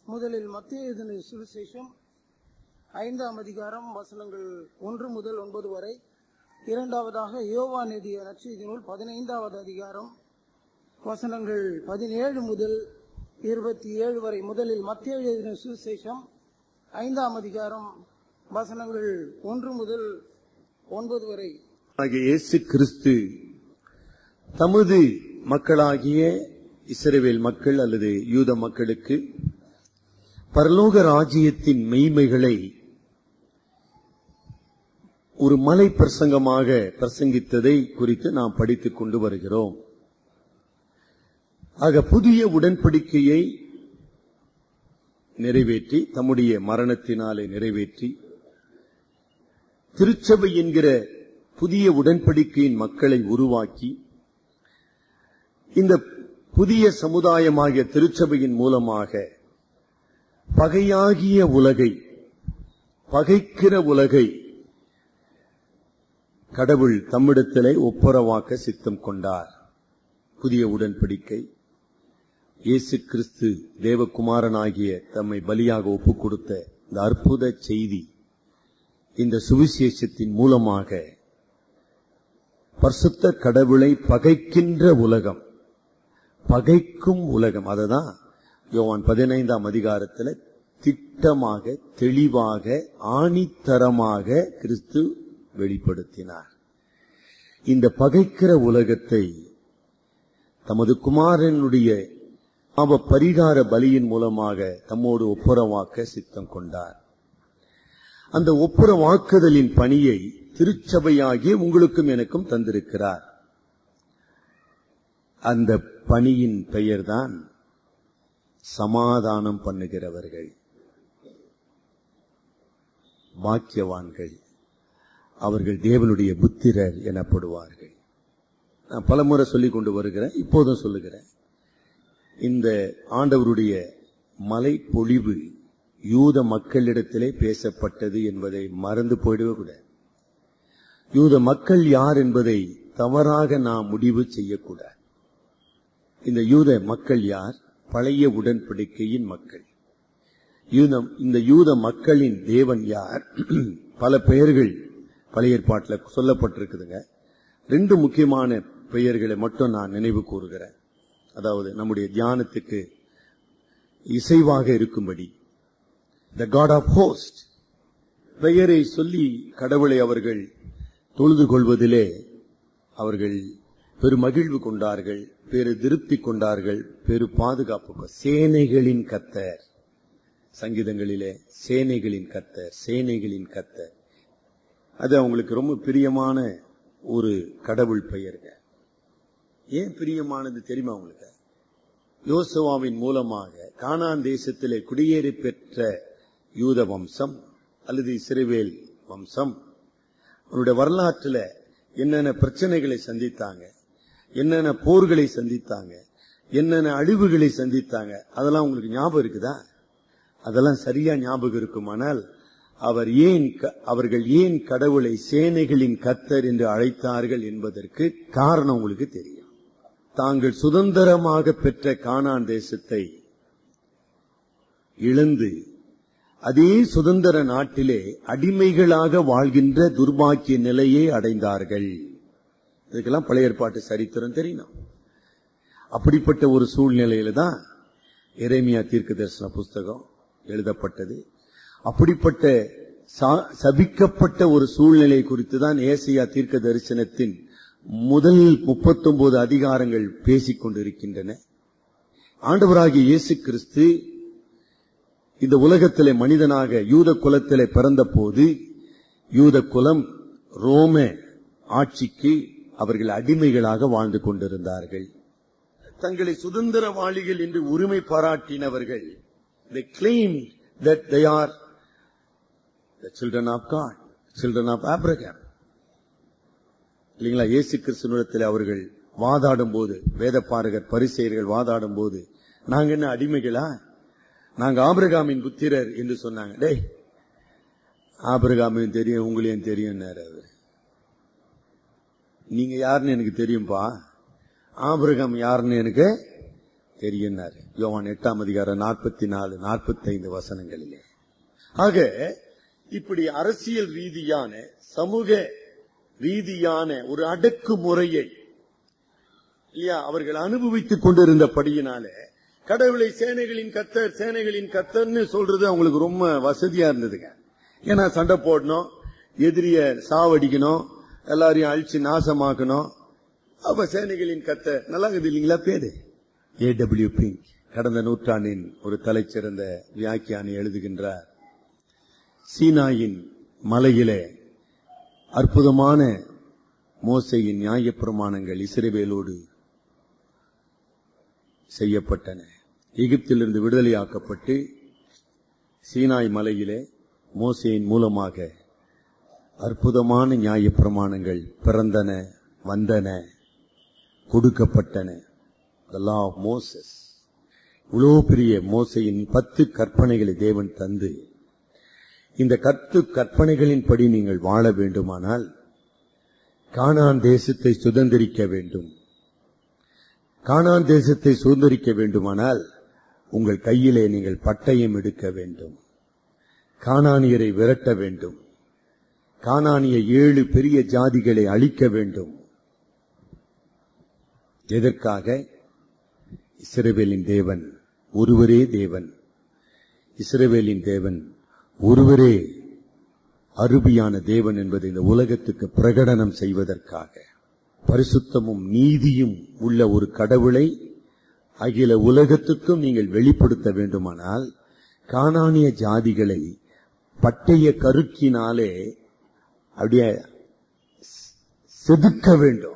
முதலில் மத்திய இதன சுவிசேஷம் ஐந்தாம் அதிகாரம் வசனங்கள் ஒன்று முதல் ஒன்பது வரை இரண்டாவதாக யோவான் எழுதிய நற்செய்தி நூல் பதினைந்தாவது அதிகாரம் வசனங்கள் பதினேழு முதல் இருபத்தி ஏழு வரை முதலில் மத்திய எழுதின சுவிசேஷம் ஐந்தாம் அதிகாரம் வசனங்கள் ஒன்று முதல் ஒன்பது வரை ஆகிய இயேசு கிறிஸ்து தமது மக்களாகிய இஸ்ரவேல் மக்கள் அல்லது யூத மக்களுக்கு பரலோக ராஜ்யத்தின் மெய்மைகளை ஒரு மலை பிரசங்கமாக பிரசங்கித்ததை குறித்து நாம் படித்துக் கொண்டு வருகிறோம் ஆக புதிய உடன்படிக்கையை நிறைவேற்றி தம்முடைய மரணத்தினாலே நிறைவேற்றி திருச்சபை என்கிற புதிய உடன்படிக்கையின் மக்களை உருவாக்கி இந்த புதிய சமுதாயமாகிய திருச்சபையின் மூலமாக பகையாகிய உலகை பகைக்கிற உலகை கடவுள் தம்மிடத்திலே ஒப்புரவாக்க சித்தம் கொண்டார் புதிய உடன்படிக்கை இயேசு கிறிஸ்து தேவகுமாரனாகிய தம்மை பலியாக ஒப்புக் கொடுத்த இந்த அற்புத செய்தி இந்த சுவிசேஷத்தின் மூலமாக பரிசுத்த கடவுளை பகைக்கின்ற உலகம் பகைக்கும் உலகம் அததான் யோவான் பதினைந்தாம் அதிகாரத்தில் திட்டமாக தெளிவாக ஆணித்தரமாக கிறிஸ்து வெளிப்படுத்தினார் இந்த பகைக்கிற உலகத்தை தமது குமாரனுடைய அவ பரிகார பலியின் மூலமாக தம்மோடு ஒப்புரவாக்க சித்தம் கொண்டார் அந்த ஒப்புரவாக்குதலின் பணியை திருச்சபையாகிய உங்களுக்கும் எனக்கும் தந்திருக்கிறார் அந்த பணியின் பெயர்தான் சமாதானம் பண்ணுகிறவர்கள் பாக்கியவான்கள் அவர்கள் தேவனுடைய புத்திரர் எனப்படுவார்கள் நான் பலமுறை சொல்லிக் கொண்டு வருகிறேன் இப்போதும் சொல்லுகிறேன் இந்த ஆண்டவருடைய மலை பொழிவு யூத மக்களிடத்திலே பேசப்பட்டது என்பதை மறந்து போயிடவே கூடாது யூத மக்கள் யார் என்பதை தவறாக நாம் முடிவு செய்யக்கூடாது இந்த யூத மக்கள் யார் பழைய உடன்படிக்கையின் மக்கள் யூதம் இந்த யூத மக்களின் தேவன் யார் பல பெயர்கள் பழைய ஏற்பாட்டில் சொல்லப்பட்டிருக்குதுங்க ரெண்டு முக்கியமான பெயர்களை மட்டும் நான் நினைவு கூறுகிறேன் அதாவது நம்முடைய தியானத்துக்கு இசைவாக இருக்கும்படி த காட் ஆஃப் ஹோஸ்ட் பெயரை சொல்லி கடவுளை அவர்கள் தொழுது கொள்வதிலே அவர்கள் பெருமகிழ்வு கொண்டார்கள் பெரு திருப்தி கொண்டார்கள் பெரு பாதுகாப்பு சேனைகளின் கத்தர் சங்கீதங்களிலே சேனைகளின் கத்தர் சேனைகளின் கத்தர் அது அவங்களுக்கு ரொம்ப பிரியமான ஒரு கடவுள் பெயருங்க ஏன் பிரியமானது தெரியுமா உங்களுக்கு யோசுவாவின் மூலமாக கானான் தேசத்திலே குடியேறி பெற்ற யூத வம்சம் அல்லது இஸ்ரேவேல் வம்சம் அவருடைய வரலாற்றில் என்னென்ன பிரச்சனைகளை சந்தித்தாங்க என்னென்ன போர்களை சந்தித்தாங்க என்னென்ன அழிவுகளை சந்தித்தாங்க அதெல்லாம் உங்களுக்கு ஞாபகம் இருக்குதா அதெல்லாம் சரியா ஞாபகம் இருக்குமானால் அவர் ஏன் அவர்கள் ஏன் கடவுளை சேனைகளின் கத்தர் என்று அழைத்தார்கள் என்பதற்கு காரணம் உங்களுக்கு தெரியும் தாங்கள் சுதந்திரமாக பெற்ற கானான் தேசத்தை இழந்து அதே சுதந்திர நாட்டிலே அடிமைகளாக வாழ்கின்ற துர்பாக்கிய நிலையை அடைந்தார்கள் இதுக்கெல்லாம் பழைய ஏற்பாட்டு சரித்திரம் தெரியணும் அப்படிப்பட்ட ஒரு சூழ்நிலையில தான் இறைமையா தீர்க்க தரிசன புஸ்தகம் எழுதப்பட்டது அப்படிப்பட்ட சபிக்கப்பட்ட ஒரு சூழ்நிலை குறித்து தான் ஏசியா தீர்க்க தரிசனத்தின் முதல் முப்பத்தொன்பது அதிகாரங்கள் பேசிக் கொண்டிருக்கின்றன ஆண்டவராகிய இயேசு கிறிஸ்து இந்த உலகத்திலே மனிதனாக யூத குலத்திலே பிறந்த போது யூத குலம் ரோம ஆட்சிக்கு அவர்கள் அடிமைகளாக வாழ்ந்து கொண்டிருந்தார்கள் தங்களை சுதந்திரவாளிகள் என்று உரிமை பாராட்டினவர்கள் they claimed that they are the children of God, children of Abraham. இல்லைங்களா இயேசு கிறிஸ்துவத்தில் அவர்கள் வாதாடும் போது வேத பாரகர் பரிசெயர்கள் வாதாடும் போது நாங்க என்ன அடிமைகளா நாங்க ஆபிரகாமின் புத்திரர் என்று சொன்னாங்க டேய் ஆபிரகாமையும் தெரியும் உங்களையும் தெரியும் அவர் நீங்க யாருன்னு எனக்கு தெரியும்பா ஆபிரகாம் யாருன்னு எனக்கு தெரியும்னாரு யோவான் எட்டாம் அதிகாரம் நாற்பத்தி நாலு நாற்பத்தைந்து வசனங்களிலே ஆக இப்படி அரசியல் ரீதியான சமூக ரீதியான ஒரு அடக்குமுறையை இல்லையா அவர்கள் அனுபவித்துக் கொண்டிருந்தபடியினாலே கடவுளை சேனைகளின் கத்தர் சேனைகளின் கத்தர்னு சொல்றது அவங்களுக்கு ரொம்ப வசதியா இருந்ததுங்க ஏன்னா சண்டை போடணும் எதிரிய சாவடிக்கணும் எல்லாரையும் அழிச்சு நாசமாக்கணும் அப்ப சேனைகளின் கத்தர் நல்லா இருக்குது இல்லைங்களா பேரு ஏ டபிள்யூ பிங்க் கடந்த நூற்றாண்டின் ஒரு தலைச்சிறந்த வியாக்கியானி எழுதுகின்றார் சீனாயின் மலையிலே அற்புதமான மோசையின் நியாயப்பிரமாணங்கள் இஸ்ரவேலோடு செய்யப்பட்டன எகிப்திலிருந்து விடுதலையாக்கப்பட்டு சீனாய் மலையிலே மோசையின் மூலமாக அற்புதமான நியாயப்பிரமாணங்கள் பிறந்தன வந்தன கொடுக்கப்பட்டன The law of Moses. இவ்வளோ பெரிய மோசையின் பத்து கற்பனைகளை தேவன் தந்து இந்த கத்து கற்பனைகளின்படி நீங்கள் வாழ வேண்டுமானால் கானான் தேசத்தை சுதந்திரிக்க வேண்டும் கானான் தேசத்தை சுதந்திரிக்க வேண்டுமானால் உங்கள் கையிலே நீங்கள் பட்டயம் எடுக்க வேண்டும் கானானியரை விரட்ட வேண்டும் கானானிய ஏழு பெரிய ஜாதிகளை அழிக்க வேண்டும் எதற்காக இஸ்ரவேலின் தேவன் ஒருவரே தேவன் இஸ்ரவேலின் தேவன் ஒருவரே அருபியான தேவன் என்பதை இந்த உலகத்துக்கு பிரகடனம் செய்வதற்காக பரிசுத்தமும் நீதியும் உள்ள ஒரு கடவுளை அகில உலகத்துக்கும் நீங்கள் வெளிப்படுத்த வேண்டுமானால் கானானிய ஜாதிகளை பட்டய கருக்கினாலே அப்படியே செதுக்க வேண்டும்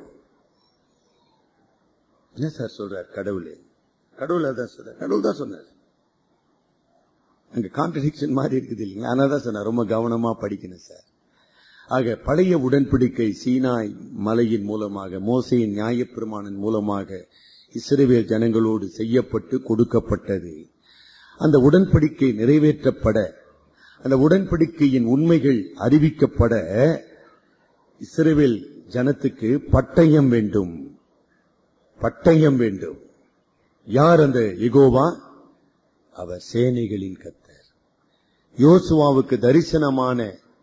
என்ன சார் சொல்றார் கடவுளே கடவுள் அதான் சொல்றார் கடவுள் தான் சொன்னார் அங்க கான்ட்ரடிக்ஷன் மாதிரி இருக்குது இல்லைங்களா அதனால தான் சொன்னார் ரொம்ப கவனமா படிக்கணும் சார் ஆக பழைய உடன்படிக்கை சீனாய் மலையின் மூலமாக மோசையின் நியாயப்பிரமாணன் மூலமாக இஸ்ரேவேல் ஜனங்களோடு செய்யப்பட்டு கொடுக்கப்பட்டது அந்த உடன்படிக்கை நிறைவேற்றப்பட அந்த உடன்படிக்கையின் உண்மைகள் அறிவிக்கப்பட இஸ்ரேவேல் ஜனத்துக்கு பட்டயம் வேண்டும் பட்டயம் வேண்டும் யார் அந்த எகோவா அவர் சேனைகளின் கத்தர் யோசுவாவுக்கு தரிசனமான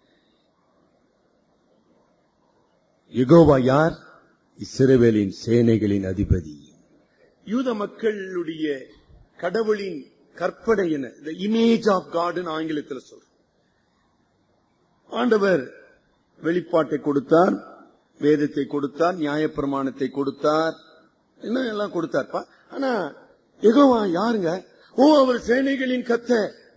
யெகோவா யார் இஸ்ரவேலின் சேனைகளின் அதிபதி யூத மக்களுடைய கடவுளின் கற்பனை என்ன the image of God ன்னு ஆங்கிலத்தில் சொல்றோம் ஆண்டவர் வெளிப்பாட்டை கொடுத்தார் வேதத்தை கொடுத்தார் நியாயப்பிரமாணத்தை கொடுத்தார் என்ன எல்லாம் கொடுத்தார்ப்பா ஆனா எகோவா யாருங்க ஓ அவர் சேனைகளின் கத்த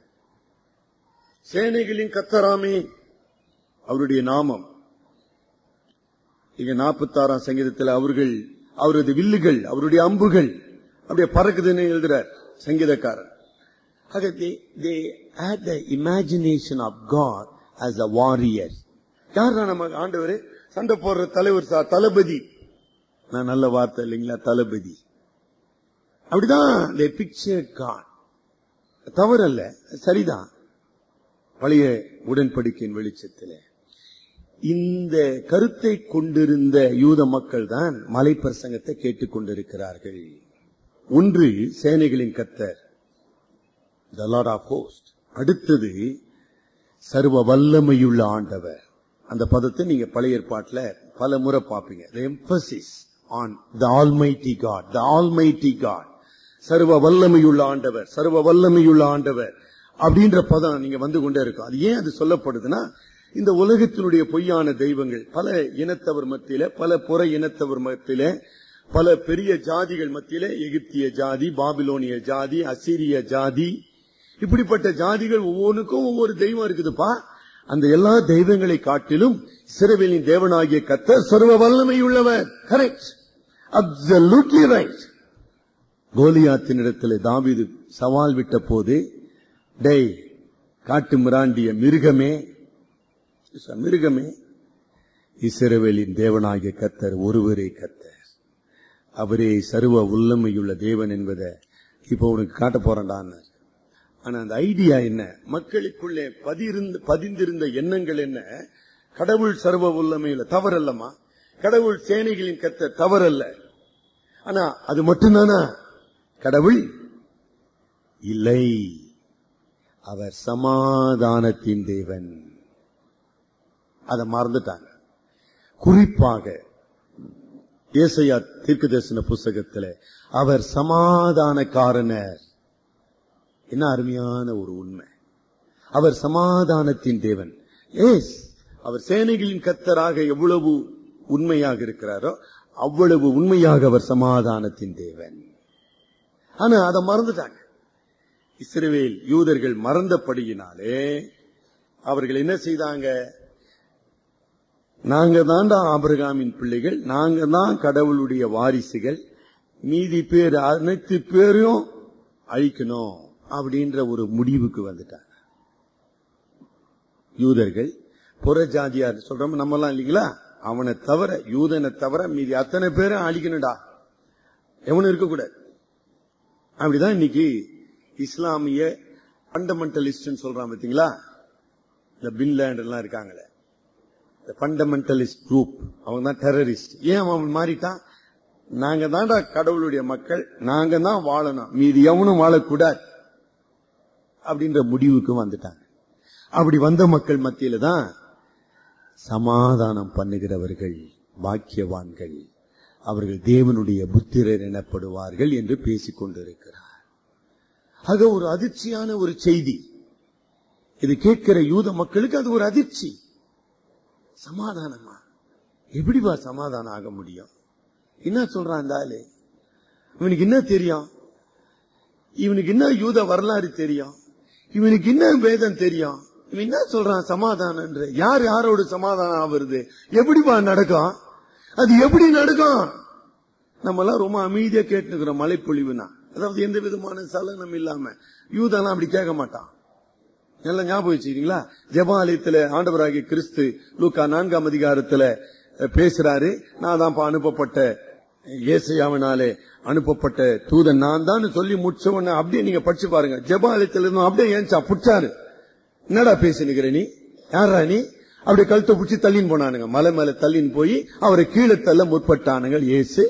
சேனைகளின் கத்தராமே அவருடைய நாமம் இங்க நாற்பத்தாறாம் சங்கீதத்தில் அவர்கள் அவரது வில்லுகள் அவருடைய அம்புகள் அப்படியே பறக்குதுன்னு எழுதுறார் சங்கீதக்காரன் ஆக they they had the imagination of God as a warrior யார் நம்ம ஆண்டவர் சண்டை போடுற தலைவர் சா தளபதி நான் நல்ல வார்த்தை இல்லைங்களா தளபதி அப்படிதான் they pictured God தவறல்ல சரிதான் பழைய உடன்படிக்கையின் வெளிச்சத்திலே இந்த கருத்தை கொண்டிருந்த யூத மக்கள் தான் மலை பிரசங்கத்தை கேட்டுக் கொண்டிருக்கிறார்கள் ஒன்று சேனைகளின் கத்தர் the Lord of hosts அடுத்தது சர்வ வல்லமையுள்ள ஆண்டவர் அந்த பதத்தை நீங்க பழைய ஏற்பாட்டுல பல முறை பார்ப்பீங்க the emphasis on the almighty god the almighty god சர்வ வல்லமையுள்ள ஆண்டவர் சர்வ வல்லமையுள்ள ஆண்டவர் அப்படின்ற பதம் நீங்க வந்து கொண்டே இருக்கும் அது ஏன் அது சொல்லப்படுதுன்னா இந்த உலகத்தினுடைய பொய்யான தெய்வங்கள் பல இனத்தவர் மத்தியில பல புற இனத்தவர் மத்தியில பல பெரிய ஜாதிகள் மத்தியில எகிப்திய ஜாதி பாபிலோனிய ஜாதி அசிரிய ஜாதி இப்படிப்பட்ட ஜாதிகள் ஒவ்வொன்றுக்கும் ஒவ்வொரு தெய்வம் இருக்குதுப்பா அந்த எல்லா தெய்வங்களை காட்டிலும் சிறுவலின் தேவனாகிய கத்தர் சர்வ வல்லமை உள்ளவர் கரெக்ட் அப்சல்யூட்லி ரைட் கோலியாத்தினிடத்தில் தாவீது சவால் விட்ட போது டேய் காட்டு மிராண்டிய மிருகமே மிருகமே இஸ்ரவேலின் தேவனாகிய கத்தர் ஒருவரே கத்தர் அவரே சர்வ உள்ளமையுள்ள தேவன் என்பதை இப்ப உனக்கு காட்ட போறேன்டான்னு ஆனா அந்த ஐடியா என்ன மக்களுக்குள்ளே பதிர்ந்த பதிந்திருந்த எண்ணங்கள் என்ன கடவுள் சர்வ உள்ளமையில தவறல்லமா கடவுள் சேனைகளின் கத்த தவறல்ல ஆனா அது மட்டும்தானா கடவுள் இல்லை அவர் சமாதானத்தின் தேவன் அதை மறந்துட்டாங்க குறிப்பாக ஏசையா தீர்க்க தரிசன புஸ்தகத்தில் அவர் சமாதானக்காரனர் என்ன அருமையான ஒரு உண்மை அவர் சமாதானத்தின் தேவன் ஏஸ் அவர் சேனைகளின் கத்தராக எவ்வளவு உண்மையாக இருக்கிறாரோ அவ்வளவு உண்மையாக அவர் சமாதானத்தின் தேவன் ஆனா அதை மறந்துட்டாங்க இஸ்ரவேல் யூதர்கள் மறந்தபடியினாலே அவர்கள் என்ன செய்தாங்க நாங்க தாண்டா ஆபிரகாமின் பிள்ளைகள் நாங்க தான் கடவுளுடைய வாரிசுகள் மீதி பேர் அனைத்து பேரையும் அழிக்கணும் அப்படின்ற ஒரு முடிவுக்கு வந்துட்டாங்க யூதர்கள் புறஜாதியார் சொல்றோம் நம்ம எல்லாம் இல்லைங்களா அவனை தவிர யூதனை தவிர மீதி அத்தனை பேரும் அழிக்கணும்டா எவனும் இருக்கக்கூடாது அப்படிதான் இன்னைக்கு இஸ்லாமிய ஃபண்டமெண்டலிஸ்ட் சொல்றான் பாத்தீங்களா இந்த பின்லேண்ட் எல்லாம் இருக்காங்களே இந்த ஃபண்டமெண்டலிஸ்ட் குரூப் அவங்க தான் டெரரிஸ்ட் ஏன் அவன் மாறிட்டான் நாங்க தான்டா கடவுளுடைய மக்கள் நாங்க தான் வாழணும் மீதி எவனும் வாழக்கூடாது அப்படின்ற முடிவுக்கு வந்துட்டாங்க அப்படி வந்த மக்கள் மத்தியில தான் சமாதானம் பண்ணுகிறவர்கள் பாக்கியவான்கள் அவர்கள் தேவனுடைய புத்திரர் எனப்படுவார்கள் என்று பேசிக் கொண்டிருக்கிறார் ஆக ஒரு அதிர்ச்சியான ஒரு செய்தி இது கேட்கிற யூத மக்களுக்கு அது ஒரு அதிர்ச்சி சமாதானமா எப்படிப்பா சமாதானம் ஆக முடியும் என்ன சொல்றான் இந்த ஆளு இவனுக்கு என்ன தெரியும் இவனுக்கு என்ன யூத வரலாறு தெரியும் இவனுக்கு என்ன வேதம் தெரியும் இவன் என்ன சொல்றான் சமாதானம் என்று யார் யாரோட சமாதானம் ஆவருது எப்படிப்பா நடக்கும் அது எப்படி நடக்கும் நம்ம எல்லாம் ரொம்ப அமைதியா கேட்டுக்கிறோம் மழைப்பொழிவுனா அதாவது எந்த விதமான சலனம் இல்லாம யூதெல்லாம் அப்படி கேட்க மாட்டான் எல்லாம் ஞாபகம் வச்சுக்கிறீங்களா ஜெபாலயத்துல ஆண்டவராகிய கிறிஸ்து லூக்கா நான்காம் அதிகாரத்துல அஹ், பேசுறாரு நான் தான் அனுப்பப்பட்ட ஏசையாவினாலே அனுப்பப்பட்ட தூதன் நான் தான் சொல்லி முடிச்ச உடனே அப்படியே நீங்க படிச்சு பாருங்க ஜெபாலயத்துல இருந்தும் அப்படியே ஏன்ச்சா புடிச்சாரு என்னடா பேசினுக்கிற நீ யாரா நீ அப்படியே கழுத்தை பிடிச்சி தள்ளின்னு போனானுங்க மலை மேல தள்ளின்னு போய் அவரை கீழே தள்ள முற்பட்டானுங்க இயேசு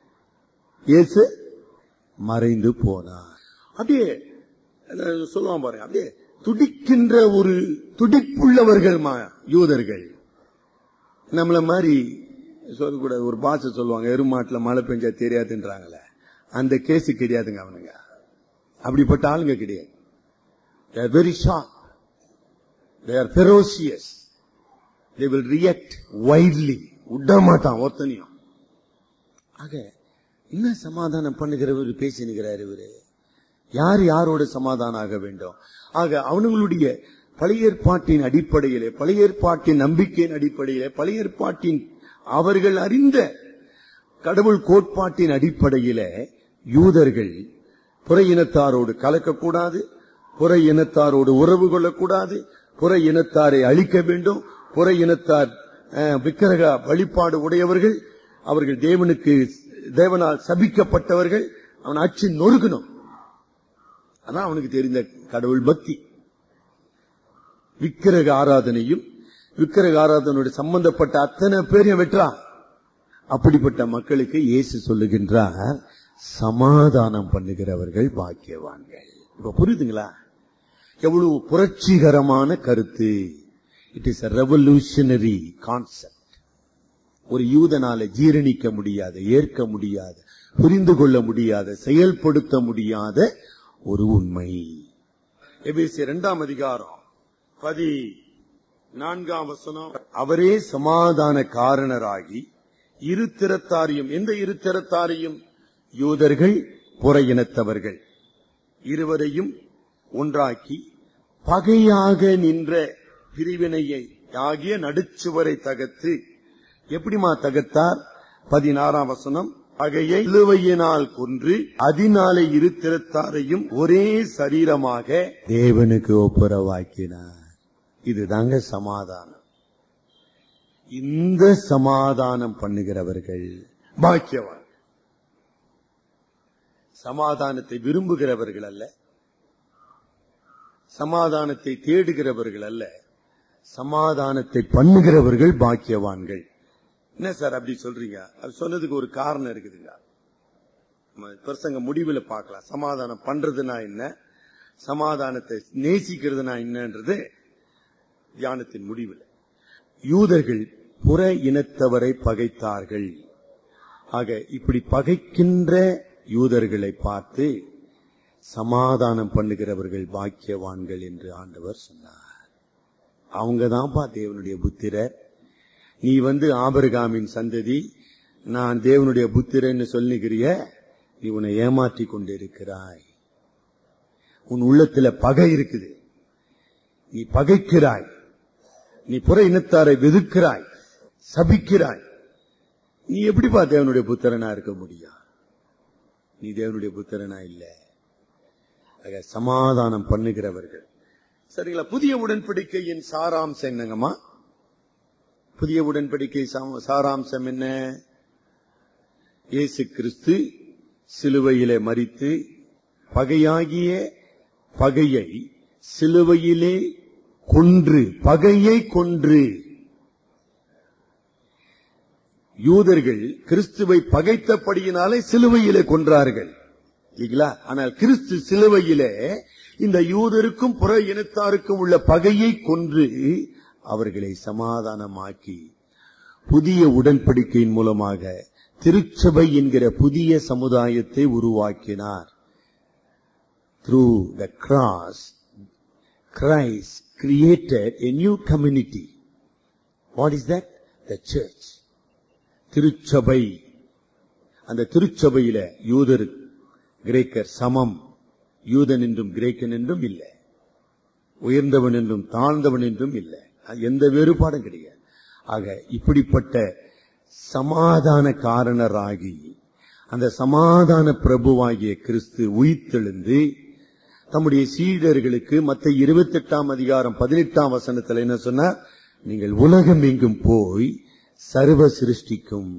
இயேசு மறைந்து போனார் அப்படியே அஹ், சொல்லுவான் பாருங்க அப்படியே துடிக்கின்ற ஒரு துடிப்புள்ளவர்கள் மா- யூதர்கள் நம்மள மாதிரி சொல்லக்கூடாது ஒரு பாஷை சொல்லுவாங்க எருமாட்டுல மழை பெஞ்சா தெரியாதுன்றாங்களே அந்த கேஸ் கிடையாதுங்க அவனுங்க அப்படிப்பட்ட ஆளுங்க கிடையாது very sharp they are ferocious they will react wildly விட மாட்டான் ஒருத்தனையும் ஆக என்ன சமாதானம் பண்ணுகிறவர் பேசினுகிறார் இவரு யார் யாரோட சமாதானம் ஆக வேண்டும் ஆக அவனுங்களுடைய பழைய ஏற்பாட்டின் அடிப்படையிலே பழைய ஏற்பாட்டின் நம்பிக்கையின் அடிப்படையிலே பழைய ஏற்பாட்டின் அவர்கள் அறிந்த கடவுள் கோட்பாட்டின் அடிப்படையிலே யூதர்கள் புற இனத்தாரோடு கலக்கக்கூடாது புற இனத்தாரோடு உறவு கொள்ளக்கூடாது புற இனத்தாரை அழிக்க வேண்டும் புற இனத்தார் அஹ், விக்கிரக வழிபாடு உடையவர்கள் அவர்கள் தேவனுக்கு தேவனால் சபிக்கப்பட்டவர்கள் அவன் அச்சு நொறுக்கணும் அதான் அவனுக்கு தெரிந்த கடவுள் பக்தி விக்கிரக ஆராதனையும் விக்கிரக ஆராதனையோடு சம்பந்தப்பட்ட அத்தனை பேரையும் வெற்றா அப்படிப்பட்ட மக்களுக்கு இயேசு சொல்லுகின்றார் சமாதானம் பண்ணுகிறவர்கள் பாக்கியவான்கள் இப்ப புரியுதுங்களா எவ்வளவு புரட்சிகரமான கருத்து it is a revolutionary concept ஒரு யூதனால ஜீரணிக்க முடியாத ஏற்க முடியாத புரிந்து கொள்ள முடியாத செயல்படுத்த முடியாத ஒரு உண்மை எபேசிய இரண்டாம் அதிகாரம் பதி நான்காம் வசனம் அவரே சமாதான காரணராகி இரு திறத்தாரையும் எந்த இரு திறத்தாரையும் யூதர்கள் புற இனத்தவர்கள் இருவரையும் ஒன்றாக்கி பகையாக நின்ற பிரிவினையை ஆகிய நடுச்சுவரை தகர்த்து எப்படிமா தகர்த்தார் பதினாறாம் வசனம் பகையை இழுவையினால் கொன்று அதனாலே இரு திறத்தாரையும் ஒரே சரீரமாக தேவனுக்கு ஒப்புரவாக்கினார் இதுதாங்க சமாதானம் இந்த சமாதானம் பண்ணுகிறவர்கள் பாக்கியவான் சமாதானத்தை விரும்புகிறவர்கள் அல்ல சமாதானத்தை தேடுகிறவர்கள் அல்ல சமாதானத்தை பண்ணுகிறவர்கள் பாக்கியவான்கள் என்ன சார் அப்படி சொல்றீங்க அது சொன்னதுக்கு ஒரு காரணம் இருக்குதுங்க நம்ம பிரசங்க முடிவுல பார்க்கலாம் சமாதானம் பண்றதுனா என்ன சமாதானத்தை நேசிக்கிறதுனா என்னன்றது தியானத்தின் முடிவில் யூதர்கள் புற இனத்தவரை பகைத்தார்கள் ஆக இப்படி பகைக்கின்ற யூதர்களை பார்த்து சமாதானம் பண்ணுகிறவர்கள் பாக்கியவான்கள் என்று ஆண்டவர் சொன்னார் அவங்க தான்ப்பா தேவனுடைய புத்திரர் நீ வந்து ஆபரகாமின் சந்ததி நான் தேவனுடைய புத்திரன்னு சொல்லுகிறிய நீ உன்னை ஏமாற்றி கொண்டிருக்கிறாய் உன் உள்ளத்துல பகை இருக்குது நீ பகைக்கிறாய் நீ புற இனத்தாரை வெதுக்கிறாய் சபிக்கிறாய் நீ எப்படிப்பா தேவனுடைய புத்திரனா இருக்க முடியும் நீ தேவனுடைய புத்திரனா இல்ல ஆக சமாதானம் பண்ணுகிறவர்கள் சரிங்களா புதிய உடன்படிக்கையின் சாராம்சம் என்னங்கம்மா புதிய உடன்படிக்கை சாம- சாராம்சம் என்ன இயேசு கிறிஸ்து சிலுவையிலே மரித்து பகையாகிய பகையை சிலுவையிலே கொன்று பகையை கொன்று யூதர்கள் கிறிஸ்துவை பகைத்தபடியினாலே சிலுவையிலே கொன்றார்கள் இல்லைங்களா ஆனால் கிறிஸ்து சிலுவையிலே இந்த யூதருக்கும் புற இனத்தாருக்கும் உள்ள பகையை கொன்று அவர்களை சமாதானமாக்கி புதிய உடன்படிக்கையின் மூலமாக திருச்சபை என்கிற புதிய சமுதாயத்தை உருவாக்கினார் through the cross Christ created a new community what is that the church திருச்சபை அந்த திருச்சபையில யூதர் கிரேக்கர் சமம் யூதன் என்றும் கிரேக்கன் என்றும் இல்லை உயர்ந்தவன் என்றும் தாழ்ந்தவன் என்றும் இல்லை அது எந்த வேறுபாடும் கிடையாது ஆக இப்படிப்பட்ட சமாதான காரணராகி அந்த சமாதான பிரபுவாகிய கிறிஸ்து உயிர்த்தெழுந்து தம்முடைய சீடர்களுக்கு மத்த இருபத்தி எட்டாம் அதிகாரம் பதினெட்டாம் வசனத்தில் என்ன சொன்னார் நீங்கள் உலகம் எங்கும் போய் சர்வ சிருஷ்டிக்கும்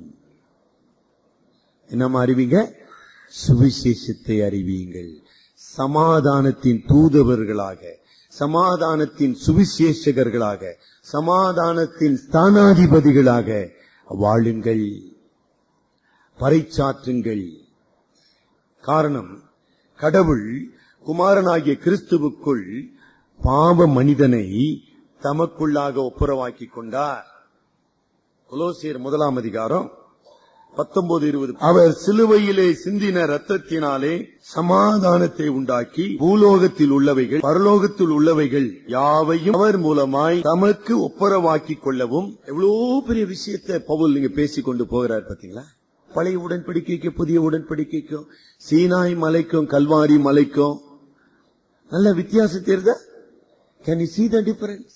என்னமா அறிவிங்க சுவிசேஷத்தை அறிவியுங்கள் சமாதானத்தின் தூதவர்களாக சமாதானத்தின் சுவிசேஷகர்களாக சமாதானத்தின் ஸ்தானாதிபதிகளாக வாழுங்கள் பறைச்சாற்றுங்கள் காரணம் கடவுள் குமாரனாகிய கிறிஸ்துவுக்குள் பாவ மனிதனை தமக்குள்ளாக ஒப்புரவாக்கிக் கொண்டார் கொலோசியர் முதலாம் அதிகாரம் பத்தொன்பது இருபது அவர் சிலுவையிலே சிந்தின ரத்தத்தினாலே சமாதானத்தை உண்டாக்கி பூலோகத்தில் உள்ளவைகள் பரலோகத்தில் உள்ளவைகள் யாவையும் அவர் மூலமாய் தமக்கு ஒப்புரவாக்கிக் கொள்ளவும் எவ்வளவு பெரிய விஷயத்தை பவுல் நீங்க பேசிக் கொண்டு போகிறார் பாத்தீங்களா பழைய உடன்படிக்கைக்கு புதிய உடன்படிக்கைக்கும் சீனாய் மலைக்கும் கல்வாரி மலைக்கும் நல்ல வித்தியாசம் தெரியுதா can you see the difference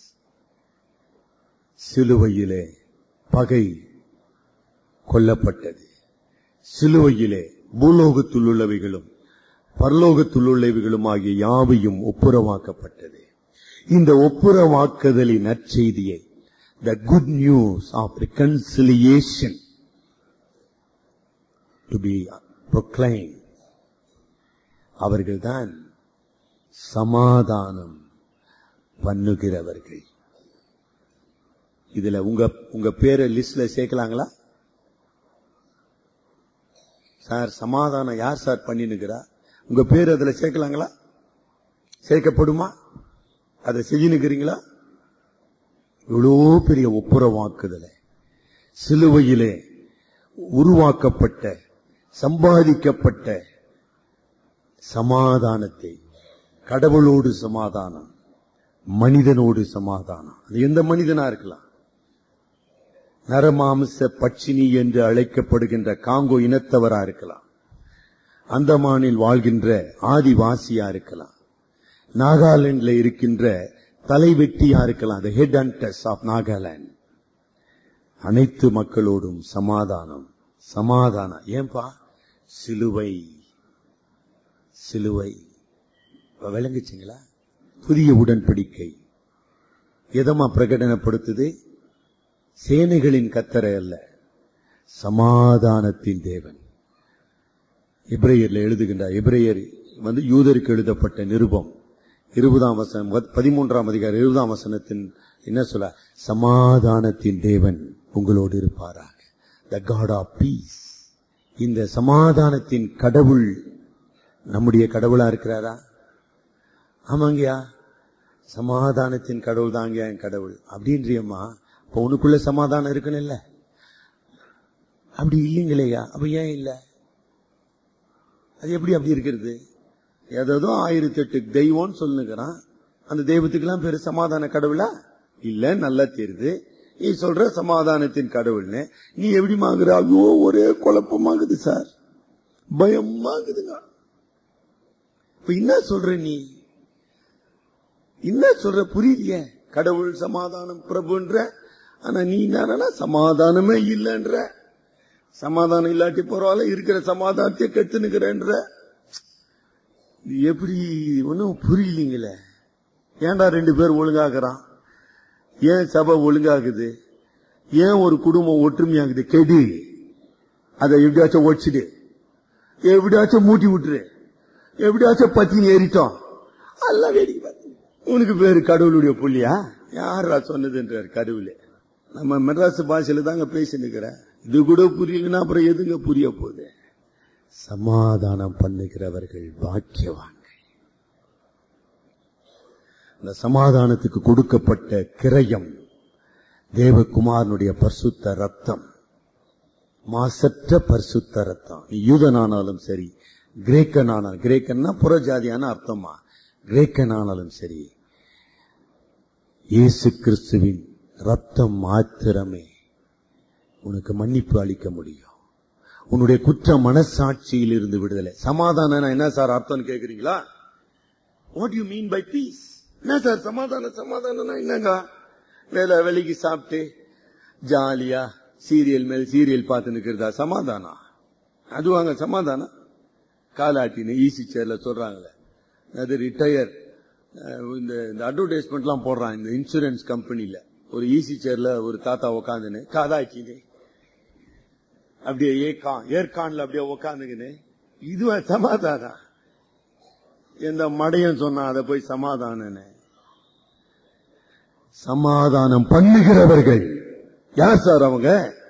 சிலுவையிலே பகை கொல்லப்பட்டது சிலுவையிலே பூலோகத்தில் உள்ளவைகளும் பரலோகத்தில் உள்ளவைகளும் ஆகிய யாவையும் ஒப்புரவாக்கப்பட்டது இந்த ஒப்புரவாக்குதலின் நற்செய்தியை the good news of reconciliation to be proclaimed அவர்கள்தான் சமாதானம் பண்ணுகிறவர்கள் இதுல உங்க உங்க பேரை லிஸ்ட்ல சேர்க்கலாங்களா சார் சமாதானம் யார் சார் பண்ணினுக்கிறா உங்க பேர் அதுல சேர்க்கலாங்களா சேர்க்கப்படுமா அதை செய்யணுக்கிறீங்களா இவ்வளோ பெரிய ஒப்புரவாக்குதல சிலுவையிலே உருவாக்கப்பட்ட சம்பாதிக்கப்பட்ட சமாதானத்தை கடவுளோடு சமாதானம் மனிதனோடு சமாதானம் அது எந்த மனிதனா இருக்கலாம் நரமாமிச பட்சினி என்று அழைக்கப்படுகின்ற காங்கோ இனத்தவரா இருக்கலாம் அந்தமானில் வாழ்கின்ற ஆதிவாசியா இருக்கலாம் நாகாலாந்துல இருக்கின்ற தலைவெட்டியா இருக்கலாம் the head hunters of Nagaland அனைத்து மக்களோடும் சமாதானம் சமாதானம் ஏன்பா சிலுவை சிலுவை இப்ப விளங்குச்சுங்களா புதிய உடன்படிக்கை எதமா பிரகடனப்படுத்துது சேனைகளின் கத்தரை அல்ல சமாதானத்தின் தேவன் எபிரேயர்ல எழுதுகின்றார் எபிரேயர் வந்து யூதருக்கு எழுதப்பட்ட நிருபம் இருபதாம் வசனம் பதிமூன்றாம் அதிகாரம் இருபதாம் வசனத்தின் என்ன சொல்ல சமாதானத்தின் தேவன் உங்களோடு இருப்பாராக த காட் ஆஃப் பீஸ் இந்த சமாதானத்தின் கடவுள் நம்முடைய கடவுளா இருக்கிறாரா ஆமாங்கய்யா சமாதானத்தின் கடவுள் தாங்க என் கடவுள் அப்படின்றியம்மா இப்ப உனக்குள்ள சமாதானம் இருக்கணும்ல அப்படி இல்லைங்களேயா அப்ப ஏன் இல்ல அது எப்படி அப்படி இருக்கிறது ஏதோ ஆயிரத்தி எட்டு தெய்வம்னு சொல்லுங்கிறான் அந்த தெய்வத்துக்கெல்லாம் பேரு சமாதான கடவுளா இல்ல நல்லா தெரியுது நீ சொல்ற சமாதானத்தின் கடவுள்னு நீ எப்படி மாங்குற ஐயோ ஒரே குழப்பமாகுது சார் பயமாகுதுங்க இப்ப என்ன சொல்ற நீ என்ன சொல்ற புரியலையே கடவுள் சமாதானம் பிரபுன்ற ஆனா நீ என்னன்னா சமாதானமே இல்லைன்ற சமாதானம் இல்லாட்டி பரவாயில்ல இருக்கிற சமாதானத்தை கெட்டுனுக்கிறேன்ற இது எப்படி ஒன்னும் புரியலீங்களே ஏன்டா ரெண்டு பேர் ஒழுங்காக்குறான் ஏன் சபை ஒழுங்காகுது ஏன் ஒரு குடும்பம் ஒற்றுமையாகுது கெடு அதை எப்படியாச்சும் ஒடிச்சிடு எப்படியாச்சும் மூட்டி விட்டுரு எப்படியாச்சும் பத்தி ஏறிட்டோம் எல்லாம் வேடிக்கை பார்த்து உனக்கு பேரு கடவுளுடைய புள்ளியா யாரா சொன்னதுன்றார் கடவுளே நம்ம மெட்ராஸ் பாஷையில தாங்க பேசினுக்கிறேன் இது கூட புரியலன்னா அப்புறம் எதுங்க புரிய போகுது சமாதானம் பண்ணுகிறவர்கள் பாக்கியவான்கள் இந்த சமாதானத்துக்கு கொடுக்கப்பட்ட கிரயம் தேவகுமாரனுடைய பரிசுத்த ரத்தம் மாசற்ற பரிசுத்த ரத்தம் நீ யூதனானாலும் சரி கிரேக்கனானாலும் கிரேக்கன்னா புறஜாதியான அர்த்தமா கிரேக்கனானாலும் சரி இயேசு கிறிஸ்துவின் ரத்தம் மாத்திரமே உனக்கு மன்னிப்பு அளிக்க முடியும் உன்னுடைய குற்ற மனசாட்சியில் இருந்து விடுதலை சமாதானம் என்ன சார் அர்த்தம் கேக்குறீங்களா what you mean by peace என்ன சார் சமாதானம் சமாதானம் என்னங்க வேலை வேலைக்கு சாப்பிட்டு ஜாலியா சீரியல் மேல் சீரியல் பார்த்து நிக்கிறதா சமாதானம் அதுவாங்க சமாதானம் காலாட்டின்னு ஈசி சேர்ல சொல்றாங்களே அது ரிட்டையர் இந்த இந்த அட்வர்டைஸ்மெண்ட்லாம் போடுறான் இந்த இன்சூரன்ஸ் கம்பெனில ஒரு ஈசி சேர்ல ஒரு தாத்தா உக்காந்துன்னு காதாச்சின்னு அப்படியே ஏக்கான் ஏற்கான்ல அப்படியே உக்காந்துக்கின்னு இதுவா சமாதானம் எந்த மடையன் சொன்னா அதை போய் சமாதானன்னு சமாதானம் பண்ணுகிறவர்கள் யார் சார் அவங்க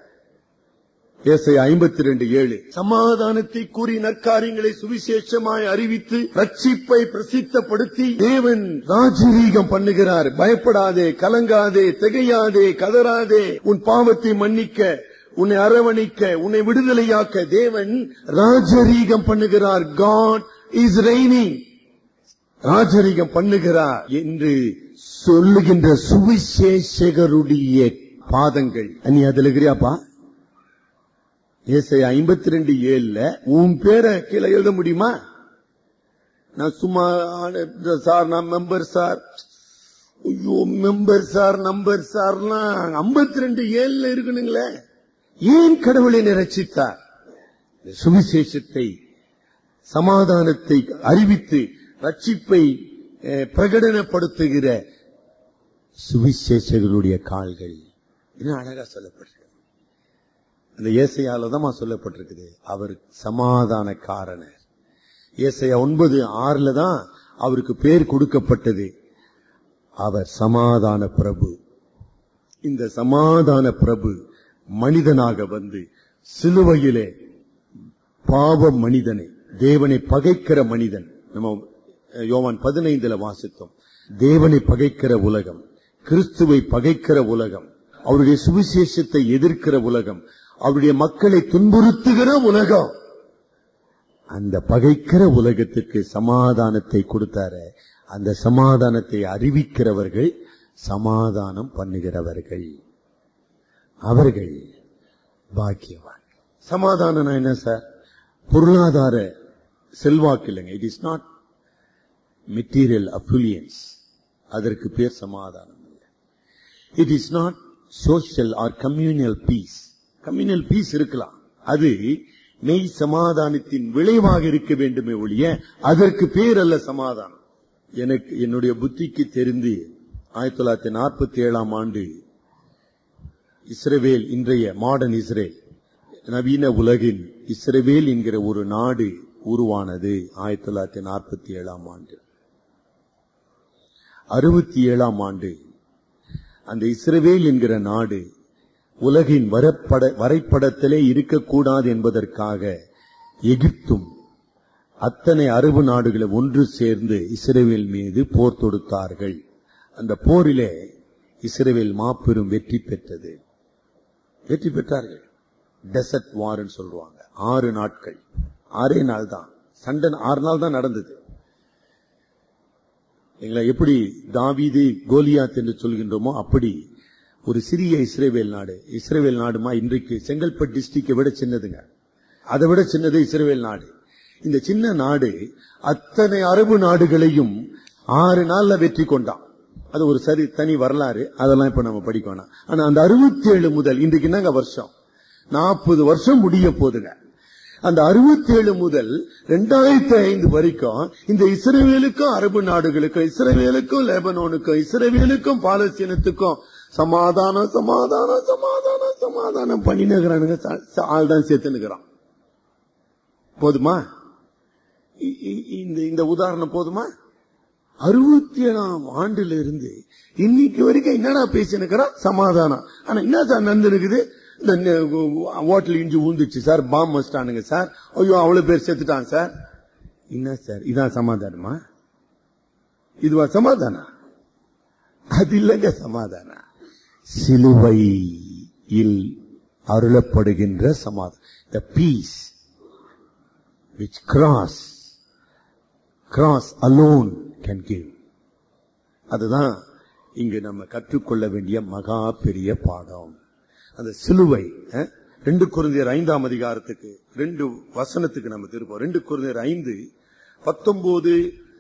ஏசை ஐம்பத்தி ரெண்டு ஏழு சமாதானத்தை கூறி நற்காரியங்களை சுவிசேஷமாய் அறிவித்து ரட்சிப்பை பிரசித்தப்படுத்தி தேவன் ராஜரீகம் பண்ணுகிறார் பயப்படாதே கலங்காதே திகையாதே கதறாதே உன் பாவத்தை மன்னிக்க உன்னை அரவணைக்க உன்னை விடுதலையாக்க தேவன் ராஜரீகம் பண்ணுகிறார் காட் இஸ் ரெய்னிங் ராஜரீகம் பண்ணுகிறார் என்று சொல்லுகின்ற சுவிசேஷகருடைய பாதங்கள் நீ அதுல இருக்கிறியாப்பா ஏசை ஐம்பத்தி ரெண்டு ஏழுல உன் பேரை கீழே எழுத முடியுமா நான் சும்மா சார் நான் மெம்பர் சார் ஐயோ மெம்பர் சார் நம்பர் சார்லாம் ஐம்பத்தி ரெண்டு ஏழுல இருக்கணுங்களே ஏன் கடவுளை ரசித்தார் சுவிசேஷத்தை சமாதானத்தை அறிவித்து ரட்சிப்பை பிரகடனப்படுத்துகிற சுவிசேஷகருடைய கால்கள் இன்னும் அழகா சொல்லப்பட்டிருக்கு அந்த ஏசையால தான் சொல்லப்பட்டிருக்குது அவர் சமாதான காரணர் ஏசையா ஒன்பது ஆறுல தான் அவருக்கு பேர் கொடுக்கப்பட்டது அவர் சமாதான பிரபு இந்த சமாதான பிரபு மனிதனாக வந்து சிலுவையிலே பாவ மனிதனை தேவனை பகைக்கிற மனிதன் நம்ம யோவான் பதினைந்துல வாசித்தோம் தேவனை பகைக்கிற உலகம் கிறிஸ்துவை பகைக்கிற உலகம் அவருடைய சுவிசேஷத்தை எதிர்க்கிற உலகம் அவருடைய மக்களை துன்புறுத்துகிற உலகம் அந்த பகைக்கிற உலகத்துக்கு சமாதானத்தை கொடுத்தார அந்த சமாதானத்தை அறிவிக்கிறவர்கள் சமாதானம் பண்ணுகிறவர்கள் அவர்கள் பாக்கியவான் சமாதானம் என்ன சார் பொருளாதார செல்வாக்கு இல்லைங்க it is not material affluence அதற்கு பேர் சமாதானம் இல்லை it is not social or communal peace communal peace இருக்கலாம் அது மெய் சமாதானத்தின் விளைவாக இருக்க வேண்டுமே ஒழிய அதற்கு பேர் அல்ல சமாதானம் எனக்கு என்னுடைய புத்திக்கு தெரிந்து ஆயிரத்தி தொள்ளாயிரத்தி நாற்பத்தி ஏழாம் ஆண்டு இஸ்ரேவேல் இன்றைய மாடர்ன் இஸ்ரேல் நவீன உலகின் இஸ்ரேவேல் என்கிற ஒரு நாடு உருவானது ஆயிரத்தி தொள்ளாயிரத்தி நாற்பத்தி ஏழாம் ஆண்டு அறுபத்தி ஏழாம் ஆண்டு அந்த இஸ்ரேவேல் என்கிற நாடு உலகின் வரப்பட வரைபடத்திலே இருக்கக்கூடாது என்பதற்காக எகிப்தும் அத்தனை அரபு நாடுகளை ஒன்று சேர்ந்து இஸ்ரேல் மீது போர் தொடுத்தார்கள் அந்த போரிலே இஸ்ரேல் மாபெரும் வெற்றி பெற்றது வெற்றி பெற்றார்கள் டெசர்ட் வார்னு சொல்லுவாங்க ஆறு நாட்கள் ஆறே நாள் தான் சண்டை ஆறு நாள் தான் நடந்தது எங்களை எப்படி தாவீது கோலியாத் என்று சொல்கின்றோமோ அப்படி ஒரு சிறிய இஸ்ரேவேல் நாடு இஸ்ரேவேல் நாடுமா இன்றைக்கு செங்கல்பட்டு டிஸ்ட்ரிக்டை விட சின்னதுங்க அதை விட சின்னது இஸ்ரேவேல் நாடு இந்த சின்ன நாடு அத்தனை அரபு நாடுகளையும் ஆறு நாள்ல வெற்றி கொண்டான் அது ஒரு சரி தனி வரலாறு அதெல்லாம் இப்ப நம்ம படிக்கணும் ஆனா அந்த அறுபத்தி ஏழு முதல் இன்றைக்கு என்னங்க வருஷம் நாற்பது வருஷம் முடிய போதுங்க அந்த அறுபத்தி ஏழு முதல் ரெண்டாயிரத்தி ஐந்து வரைக்கும் இந்த இஸ்ரேவேலுக்கும் அரபு நாடுகளுக்கும் இஸ்ரேவேலுக்கும் லெபனோனுக்கும் இஸ்ரேவேலுக்கும் பாலஸ்தீனத்துக்கும் சமாதானம் சமாதானம் சமாதானம் சமாதானம் பண்ணினுகிறானுங்க ஆள் தான் சேர்த்துனுக்கிறான் போதுமா இ- இ- இந்த இந்த உதாரணம் போதுமா அறுபத்தி ஏழாம் ஆண்டுல இருந்து இன்னைக்கு வரைக்கும் என்னடா பேசினுக்கிறான் சமாதானம் ஆனா என்ன சார் நடந்துருக்குது இந்த ஹோட்டல் இஞ்சி ஊந்துச்சு சார் பாம் வச்சிட்டானுங்க சார் ஐயோ அவ்வளவு பேர் செத்துட்டான் சார் என்ன சார் இதான் சமாதானமா இதுவா சமாதானம் அது இல்லைங்க சமாதானம் சிலுவையில் அருளப்படுகின்ற சமாதானம் the peace which cross cross alone can give அதுதான் இங்கு நம்ம கற்றுக்கொள்ள வேண்டிய மகா பெரிய பாடம் அந்த சிலுவை அஹ், ரெண்டு குருந்தியர் ஐந்தாம் அதிகாரத்துக்கு ரெண்டு வசனத்துக்கு நம்ம திருப்போம் ரெண்டு குருந்தியர் ஐந்து பத்தொன்பது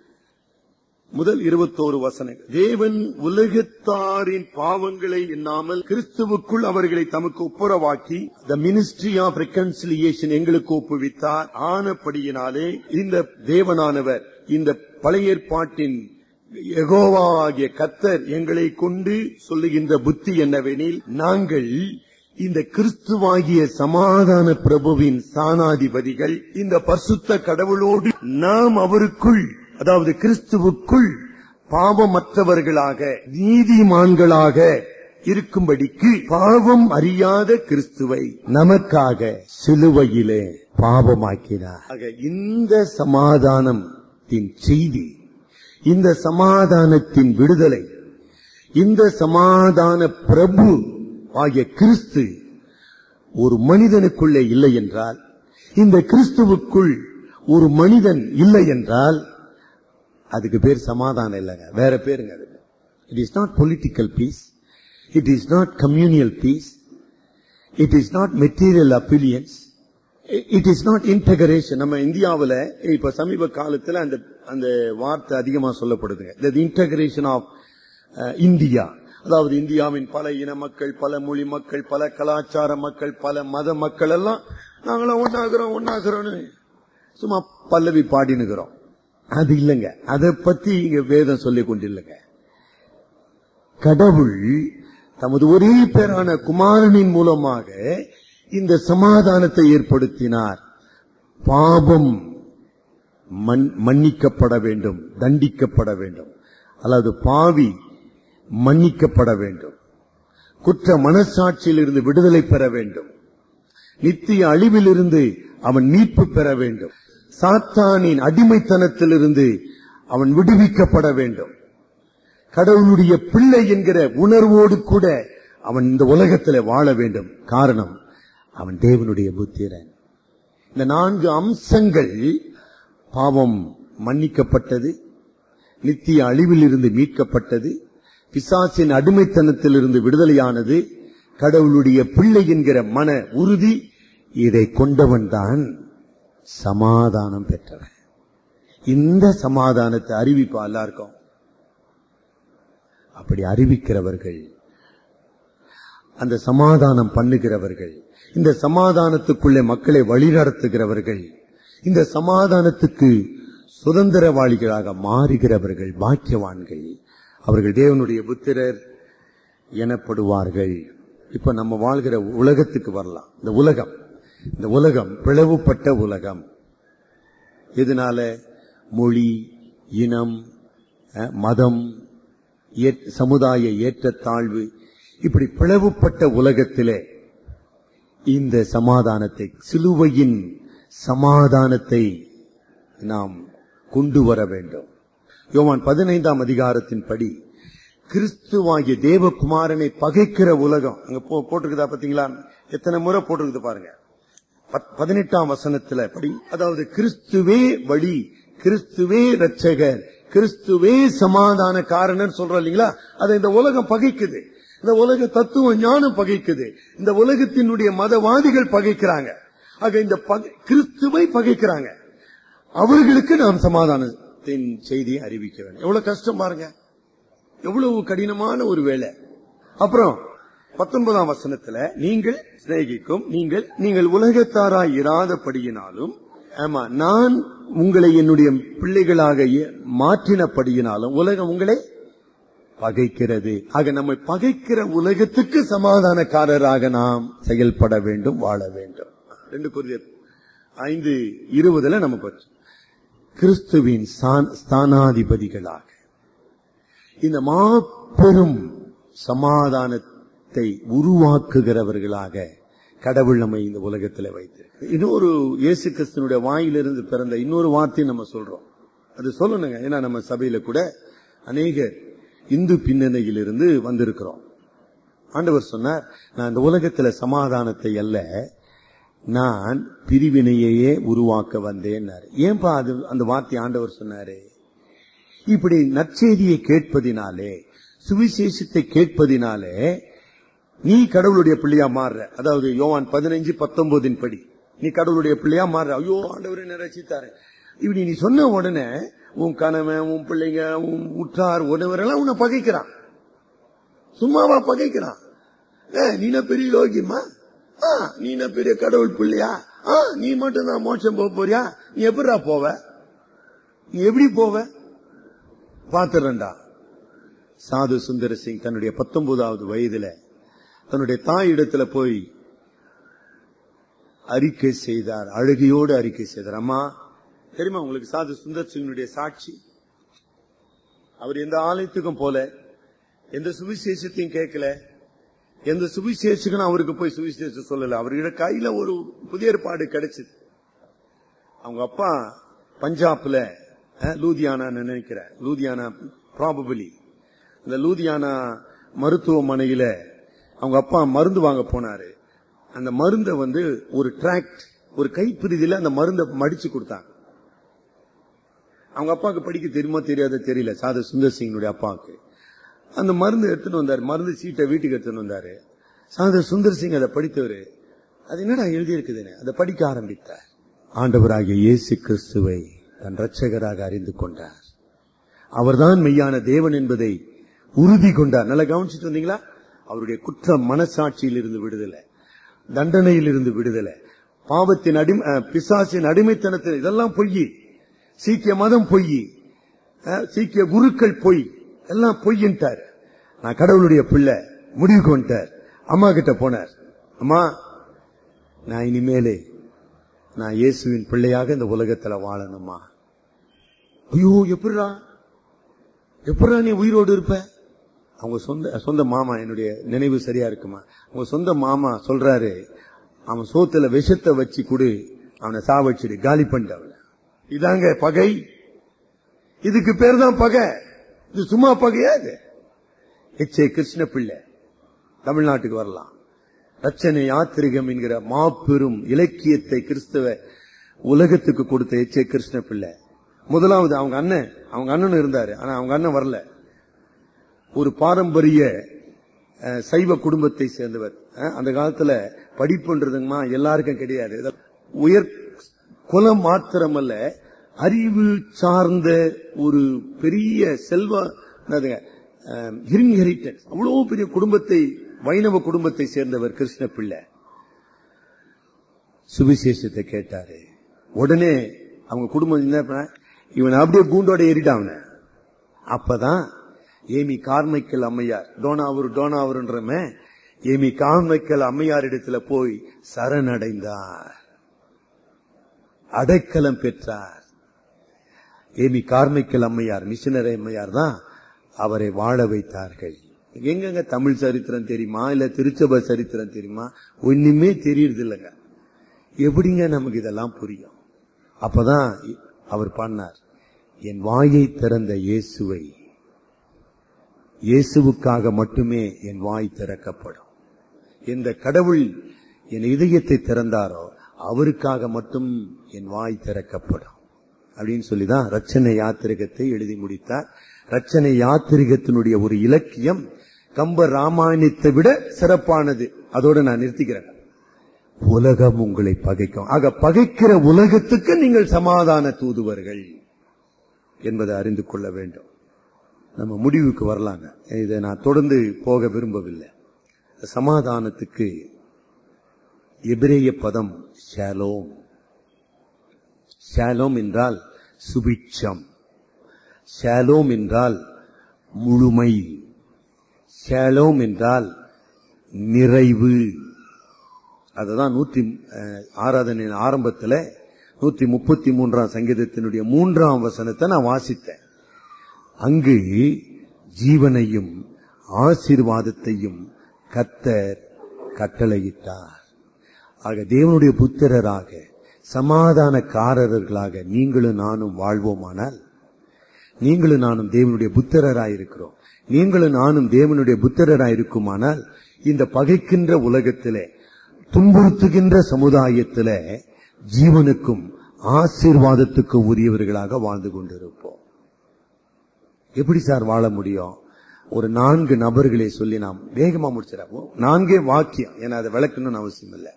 முதல் இருபத்தோரு வசனங்கள் தேவன் உலகத்தாரின் பாவங்களை எண்ணாமல் கிறிஸ்துவுக்குள் அவர்களை தமக்கு ஒப்புரவாக்கி த மினிஸ்ட்ரி ஆஃப் ரெக்கன்சிலியேஷன் எங்களுக்கு ஒப்புவித்தார் ஆனபடியினாலே இந்த தேவனானவர் இந்த பழைய ஏற்பாட்டின் யெகோவா ஆகிய கத்தர் எங்களை கொண்டு சொல்லுகின்ற புத்தி என்னவெனில் நாங்கள் இந்த கிறிஸ்துவாகிய சமாதான பிரபுவின் சானாதிபதிகள் இந்த பரிசுத்த கடவுளோடு நாம் அவருக்குள் அதாவது கிறிஸ்துவுக்குள் பாவமற்றவர்களாக நீதிமான்களாக இருக்கும்படிக்கு பாவம் அறியாத கிறிஸ்துவை நமக்காக சிலுவையிலே பாவமாக்கினார் ஆக இந்த சமாதானத்தின் செய்தி இந்த சமாதானத்தின் விடுதலை இந்த சமாதான பிரபு ஆகிய கிறிஸ்து ஒரு மனிதனுக்குள்ளே இல்லை என்றால் இந்த கிறிஸ்துவுக்குள் ஒரு மனிதன் இல்லை என்றால் அதுக்கு பேர் சமாதானம் இல்லைங்க வேற பேருங்க அது it is not political peace it is not communal peace it is not material affluence it is not integration நம்ம இந்தியாவுல இப்ப சமீப காலத்துல அந்த அந்த வார்த்தை அதிகமா சொல்லப்படுதுங்க இன்டகிரேஷன் ஆஃப் இந்தியா அதாவது இந்தியாவின் பல இன மக்கள் பல மொழி மக்கள் பல கலாச்சார மக்கள் பல மத மக்கள் எல்லாம் நாங்களாம் ஒன்னாகிறோம் ஒன்னாகிறோம்னு சும்மா பல்லவி பாடினுக்கிறோம் அது இல்லைங்க அதை பத்தி இங்க வேதம் சொல்லிக் கொண்டில்லைங்க கடவுள் தமது ஒரே பேரான குமாரனின் மூலமாக இந்த சமாதானத்தை ஏற்படுத்தினார் பாவம் மன்- மன்னிக்கப்பட வேண்டும் தண்டிக்கப்பட வேண்டும் அல்லது பாவி மன்னிக்கப்பட வேண்டும் குற்ற மனசாட்சியிலிருந்து விடுதலை பெற வேண்டும் நித்திய அழிவிலிருந்து அவன் மீட்பு பெற வேண்டும் சாத்தானின் அடிமைத்தனத்திலிருந்து அவன் விடுவிக்கப்பட வேண்டும் கடவுளுடைய பிள்ளை என்கிற உணர்வோடு கூட அவன் இந்த உலகத்தில் வாழ வேண்டும் காரணம் அவன் தேவனுடைய புத்திரன் இந்த நான்கு அம்சங்கள் பாவம் மன்னிக்கப்பட்டது நித்திய அழிவிலிருந்து மீட்கப்பட்டது பிசாசின் அடிமைத்தனத்திலிருந்து விடுதலையானது கடவுளுடைய பிள்ளை என்கிற மன உறுதி இதை கொண்டவன் தான் சமாதானம் பெற்றவன் இந்த சமாதானத்தை அறிவிப்பா எல்லாருக்கும் அப்படி அறிவிக்கிறவர்கள் அந்த சமாதானம் பண்ணுகிறவர்கள் இந்த சமாதானத்துக்குள்ளே மக்களை வழிநடத்துகிறவர்கள் இந்த சமாதானத்துக்கு சுதந்திரவாளிகளாக மாறுகிறவர்கள் பாக்கியவான்கள் அவர்கள் தேவனுடைய புத்திரர் எனப்படுவார்கள் இப்ப நம்ம வாழ்கிற உலகத்துக்கு வரலாம் இந்த உலகம் இந்த உலகம் பிளவுபட்ட உலகம் இதனால மொழி இனம் அஹ், மதம் ஏற்- சமுதாய ஏற்றத்தாழ்வு இப்படி பிளவுபட்ட உலகத்திலே இந்த சமாதானத்தை சிலுவையின் சமாதானத்தை நாம் கொண்டு வர வேண்டும் யோவான் பதினைந்தாம் அதிகாரத்தின் படி கிறிஸ்துவாகிய தேவகுமாரனை பகைக்கிற உலகம் அங்க போ- போட்டிருக்குதா பாத்தீங்களா எத்தனை முறை போட்டிருக்குது பாருங்க பத்- பதினெட்டாம் வசனத்துல படி அதாவது கிறிஸ்துவே வழி கிறிஸ்துவே ரட்சகர் கிறிஸ்துவே சமாதான காரணம் சொல்றோம் இல்லைங்களா அதை இந்த உலகம் பகைக்குது இந்த உலக தத்துவ ஞானம் பகைக்குது இந்த உலகத்தினுடைய மதவாதிகள் பகைக்கிறாங்க ஆக இந்த பகை- கிறிஸ்துவை பகைக்கிறாங்க அவர்களுக்கு நாம் சமாதானத்தின் செய்தியை அறிவிக்க வேண்டும் எவ்வளவு கஷ்டம் பாருங்க எவ்வளவு கடினமான ஒரு வேலை அப்புறம் பத்தொன்பதாம் வசனத்துல நீங்கள் சிநேகிக்கும் நீங்கள் நீங்கள் உலகத்தாராய் இராதபடியினாலும் ஆமா நான் உங்களை என்னுடைய பிள்ளைகளாக ஏ- மாற்றினபடியினாலும் உலகம் உங்களை பகைக்கிறது ஆக நம்மை பகைக்கிற உலகத்துக்கு சமாதானக்காரராக நாம் செயல்பட வேண்டும் வாழ வேண்டும் ரெண்டு கொரியர் ஐந்து இருபதுல நமக்கு வச்சு கிறிஸ்துவின் ஸ்தான்- ஸ்தானாதிபதிகளாக இந்த மாபெரும் சமாதானத்தை உருவாக்குகிறவர்களாக கடவுள் நம்மை இந்த உலகத்தில் வைத்து இன்னொரு இயேசு கிறிஸ்தனுடைய வாயிலிருந்து பிறந்த இன்னொரு வார்த்தையை நம்ம சொல்றோம் அது சொல்லணுங்க ஏன்னா நம்ம சபையில கூட அநேக இந்து பின்னணியிலிருந்து வந்திருக்கிறோம் ஆண்டவர் சொன்னார் நான் இந்த உலகத்துல சமாதானத்தை அல்ல நான் பிரிவினையையே உருவாக்க வந்தேன்னாரு ஏன்பா அது அந்த வார்த்தை ஆண்டவர் சொன்னாரு இப்படி நற்செய்தியை கேட்பதினாலே சுவிசேஷத்தை கேட்பதினாலே நீ கடவுளுடைய பிள்ளையா மாறுற அதாவது யோவான் பதினஞ்சு பத்தொன்பதின் படி நீ கடவுளுடைய பிள்ளையா மாறுற ஐயோ ஆண்டவர் என்ன ரசித்தாரு இப்படி நீ சொன்ன உடனே உன் கணவன் உன் பிள்ளைங்க உன் உற்றார் உணவரெல்லாம் உன்னை பகைக்கிறான் சும்மாவா பகைக்கிறான் ஏ நீன பெரிய யோகியமா ஆ நீன பெரிய கடவுள் பிள்ளையா ஆ நீ மட்டும் தான் மோட்சம் போக போறியா நீ எப்படிடா போவ நீ எப்படி போவ பாத்துறண்டா சாது சுந்தர சிங் தன்னுடைய பத்தொன்பதாவது வயதுல தன்னுடைய தாய் இடத்துல போய் அறிக்கை செய்தார் அழுகையோடு அறிக்கை செய்தார் அம்மா தெரியுமா உங்களுக்கு சாது சுந்தர் சிங்கனுடைய சாட்சி அவர் எந்த ஆலயத்துக்கும் போல எந்த சுவிசேஷத்தையும் கேட்கல எந்த சுவிசேஷகனும் அவருக்கு போய் சுவிசேஷம் சொல்லல அவர்கிட்ட கையில ஒரு புதிய ஏற்பாடு கிடைச்சது அவங்க அப்பா பஞ்சாப்ல அஹ், லூதியானா நினைக்கிறேன் லூதியானா ப்ராபபிளி இந்த லூதியானா மருத்துவமனையில அவங்க அப்பா மருந்து வாங்க போனாரு அந்த மருந்தை வந்து ஒரு டிராக்ட் ஒரு கைப்பிரிதியில அந்த மருந்தை மடிச்சு கொடுத்தாங்க அவங்க அப்பாவுக்கு படிக்க தெரியுமா தெரியாத தெரியல சாது சுந்தர் சிங்கனுடைய அப்பாவுக்கு அந்த மருந்து எடுத்துட்டு வந்தாரு மருந்து சீட்டை வீட்டுக்கு எடுத்துட்டு வந்தாரு சாது சுந்தர் சிங் அதை படித்தவரு அது என்னடா எழுதி இருக்குதுன்னு அதை படிக்க ஆரம்பித்தார் ஆண்டவராகிய இயேசு கிறிஸ்துவை தன் ரட்சகராக அறிந்து கொண்டார் அவர்தான் மெய்யான தேவன் என்பதை உறுதி கொண்டார் நல்லா கவனிச்சுட்டு வந்தீங்களா அவருடைய குற்ற மனசாட்சியில் இருந்து விடுதலை தண்டனையில் இருந்து விடுதலை பாவத்தின் அடிமை அஹ், பிசாசின் அடிமைத்தனத்தில் இதெல்லாம் பொய் சீக்கிய மதம் பொய் அஹ், சீக்கிய குருக்கள் பொய் எல்லாம் பொய்ன்ட்டார் நான் கடவுளுடைய பிள்ளை முடிவுக்கு வந்துட்டார் அம்மா கிட்ட போனார் அம்மா நான் இனிமேலே நான் இயேசுவின் பிள்ளையாக இந்த உலகத்துல வாழணுமா ஐயோ எப்படிடா எப்படிடா நீ உயிரோடு இருப்ப அவங்க சொந்த சொந்த மாமா என்னுடைய நினைவு சரியா இருக்குமா அவங்க சொந்த மாமா சொல்றாரு அவன் சோத்துல விஷத்தை வச்சு கொடு அவனை சாவச்சிடு காலி பண்ணிட்டு அவனை இதாங்க பகை இதுக்கு பேர் தான் பகை இது சும்மா பகையா இது எச் ஏ கிருஷ்ண பிள்ளை தமிழ்நாட்டுக்கு வரலாம் ரச்சனை யாத்திரிகம் என்கிற மாபெரும் இலக்கியத்தை கிறிஸ்தவ உலகத்துக்கு கொடுத்த எச் ஏ கிருஷ்ண பிள்ளை முதலாவது அவங்க அண்ணன் அவங்க அண்ணன் இருந்தாரு ஆனா அவங்க அண்ணன் வரல ஒரு பாரம்பரிய அஹ், சைவ குடும்பத்தை சேர்ந்தவர் அஹ், அந்த காலத்துல படிப்புன்றதுமா எல்லாருக்கும் கிடையாது இத- உயர் குலம் மாத்திரமல்ல அறிவு சார்ந்த ஒரு பெரிய செல்வ இன்ஹெரிட்டன்ஸ் அவ்வளவு பெரிய குடும்பத்தை வைணவ குடும்பத்தை சேர்ந்தவர் கிருஷ்ண பிள்ளை சுவிசேஷத்தை கேட்டாரு உடனே அவங்க குடும்பம் என்ன பண்ண இவன் அப்படியே கூண்டோட ஏறிட்டான் அவனை. அப்பதான் ஏமி கார்மைக்கல் அம்மையார் டோனாவூர் டோனாவூர்ன்றமே ஏமி கார்மைக்கல் அம்மையார் இடத்துல போய் சரணடைந்தார் அடைக்கலம் பெற்றார் ஏமி கார்மைக்கல் அம்மையார் மிஷினரி அம்மையார் தான் அவரை வாழ வைத்தார்கள் எங்கங்க தமிழ் சரித்திரம் தெரியுமா இல்ல திருச்சபை சரித்திரம் தெரியுமா ஒண்ணுமே தெரியறது இல்லைங்க எப்படிங்க நமக்கு இதெல்லாம் புரியும் அப்பதான் அவர் பண்ணார் என் வாயை திறந்த இயேசுவை இயேசுவுக்காக மட்டுமே என் வாய் திறக்கப்படும் இந்த கடவுள் என் இதயத்தை திறந்தாரோ அவருக்காக மட்டும் என் வாய் திறக்கப்படும் அப்படின்னு சொல்லிதான் ரச்சனை யாத்திரிகத்தை எழுதி முடித்தார் ரச்சனை யாத்திரிகத்தினுடைய ஒரு இலக்கியம் கம்ப ராமாயணத்தை விட சிறப்பானது அதோட நான் நிறுத்திக்கிறேன் உலகம் உங்களை பகைக்கும் ஆக பகைக்கிற உலகத்துக்கு நீங்கள் சமாதான தூதுவர்கள் என்பதை அறிந்து கொள்ள வேண்டும் நம்ம முடிவுக்கு வரலாங்க இதை நான் தொடர்ந்து போக விரும்பவில்லை சமாதானத்துக்கு எபிரேய பதம் ஷாலோம் ஷாலோம் என்றால் சுபிட்சம் ஷாலோம் என்றால் முழுமை ஷாலோம் என்றால் நிறைவு அதுதான் நூற்றி அஹ், ஆராதனையின் ஆரம்பத்தில் நூற்றி முப்பத்தி மூன்றாம் சங்கீதத்தினுடைய மூன்றாம் வசனத்தை நான் வாசித்தேன் அங்கு ஜீவனையும் ஆசீர்வாதத்தையும் கத்தர் கட்டளையிட்டார் ஆக தேவனுடைய புத்திரராக சமாதானக்காரர்களாக நீங்களும் நானும் வாழ்வோமானால் நீங்களும் நானும் தேவனுடைய புத்திரராயிருக்கிறோம் நீங்களும் நானும் தேவனுடைய புத்திரராயிருக்குமானால் இந்த பகைக்கின்ற உலகத்திலே துன்புறுத்துகின்ற சமுதாயத்திலே ஜீவனுக்கும் ஆசீர்வாதத்துக்கும் உரியவர்களாக வாழ்ந்து கொண்டிருப்போம் எப்படி சார் வாழ முடியும் ஒரு நான்கு நபர்களை சொல்லி நாம் வேகமா முடிச்சிடப்போம் நான்கே வாக்கியம் ஏன்னா அதை விளக்கணும்னு அவசியம் இல்லை